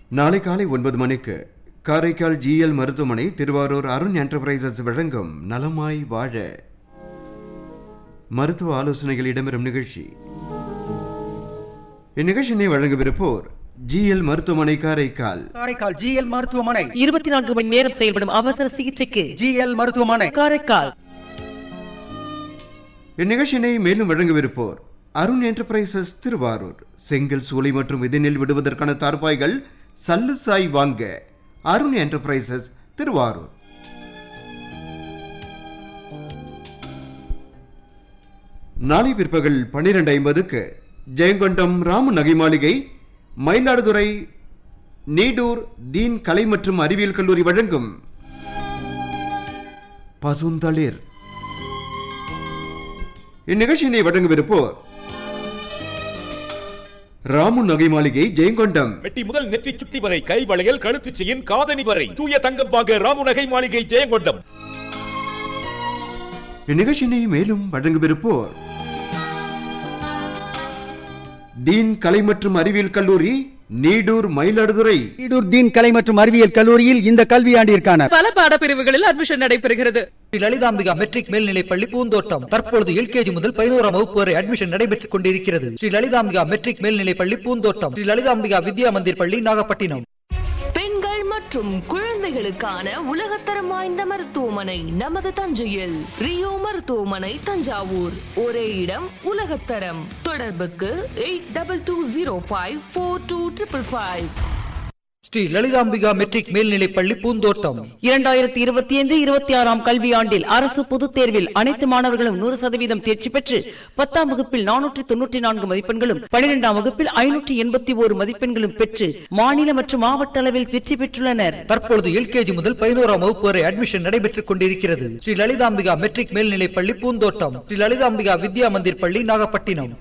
நாளை காலை ஒன்பது மணிக்கு காரைக்கால் ஜிஎல் மருத்துவமனை திருவாரூர் அருண் என்டர்பிரைசஸ் வழங்கும் நலமாய் வாழ மருத்துவ ஆலோசனைகள் இடம்பெறும் நிகழ்ச்சி இந்நிகழ்ச்சியினை வழங்கவிருப்போர் ஜிஎல் மருத்துவமனை காரைக்கால் காரைக்கால் ஜிஎல் மருத்துவமனை இருபத்தி நான்கு மணி நேரம் செயல்படும் அவசர சிகிச்சைக்கு ஜிஎல் மருத்துவமனை காரைக்கால் இந்நிகழ்ச்சியினை மேலும் வழங்கவிருப்போர் அருண் என்டர்பிரைசஸ் திருவாரூர் செங்கல் சூளை மற்றும் இதனில் விடுவதற்கான தார்பாய்கள் சல்லு சாய் வாங்க அருண் என்டர்பிரைசஸ் திருவாரூர் நாளை பிற்பகல் பன்னிரண்டு ஐம்பதுக்கு ஜெயங்கொண்டம் ராமு நகை மாளிகை மயிலாடுதுறை நீடூர் தீன் கலை மற்றும் அறிவியல் கல்லூரி வழங்கும் பசுந்தளிர் இந்நிகழ்ச்சியினை வழங்கவிருப்போர் ராமு நகை மாளிகை ஜெயங்கொண்டம் வெட்டி முதல் நெற்றி சுட்டி வரை கை வளையல் கழுத்து செயின் காதணி வரை தூய தங்கம் வாங்க ராமுநகை மாளிகை ஜெயங்கொண்டம் இந்நிகழ்ச்சியினை மேலும் வழங்கவிருப்போர் தீன் கலை மற்றும் அறிவியல் கல்லூரி நீடூர் மயிலாடுதுறை ஈடூர் தீன் கலை மற்றும் அறிவியல் கல்லூரியில் இந்த கல்வியாண்டிற்கான பல பாடப்பிரிவுகளில் அட்மிஷன் நடைபெறுகிறது ஸ்ரீ லலிதாம்பிகா மெட்ரிக் மேல்நிலைப்பள்ளி பூந்தோட்டம் தற்பொழுது எல்கேஜி முதல் பதினோராம் வகுப்பு வரை அட்மிஷன் நடைபெற்றுக் கொண்டிருக்கிறது ஸ்ரீ லலிதாம்பிகா மெட்ரிக் மேல்நிலைப்பள்ளி பூந்தோட்டம் ஸ்ரீ லலிதாம்பிகா வித்யா மந்திர் பள்ளி நாகப்பட்டினம் பெண்கள் மற்றும் குழந்தைகளுக்கான உலகத்தரம் வாய்ந்த மருத்துவமனை நமது தஞ்சையில் ரியோ மருத்துவமனை தஞ்சாவூர் ஒரே இடம் உலகத்தரம் தொடர்புக்கு eight double two zero five four two triple five Sri Lalithambika matric மேல்நிலைப்பள்ளி பூந்தோட்டம் இரண்டாயிரத்தி இருபத்தி ஐந்து இருபத்தி ஆறாம் கல்வியாண்டில் அரசு பொதுத் தேர்வில் அனைத்து மாணவர்களும் நூறு சதவீதம் தேர்ச்சி பெற்று பத்தாம் வகுப்பில் நானூற்றி தொன்னூற்றி நான்கு மதிப்பெண்களும் பனிரெண்டாம் வகுப்பில் ஐநூற்றி எண்பத்தி ஓரு மதிப்பெண்களும் பெற்று மாநில மற்றும் மாவட்ட அளவில் வெற்றி பெற்றுள்ளனர் தற்பொழுது எல்கேஜி முதல் பதினோராம் வகுப்பு வரை அட்மிஷன் நடைபெற்றுக் கொண்டிருக்கிறது ஸ்ரீ லலிதாம்பிகா மெட்ரிக் மேல்நிலைப்பள்ளி பூந்தோட்டம் ஸ்ரீ லலிதாம்பிகா வித்யா மந்திர் பள்ளி நாகப்பட்டினம்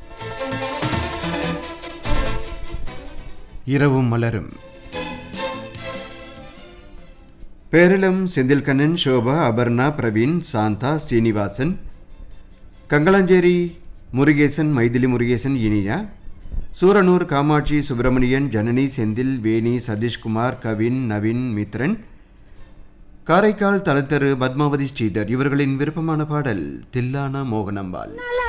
இரவும் மலரும் பேரளம் செந்தில்கண்ணன் சோபா அபர்ணா பிரவீன் சாந்தா சீனிவாசன் கங்களாஞ்சேரி முருகேசன் மைதிலி முருகேசன் இனியா சூரனூர் காமாட்சி சுப்பிரமணியன் ஜனனி செந்தில் வேணி சதீஷ்குமார் கவின் நவீன் மித்ரன் காரைக்கால் தலத்தரு பத்மாவதி ஸ்ரீதர் இவர்களின் விருப்பமான பாடல் தில்லானா மோகனம்பாள்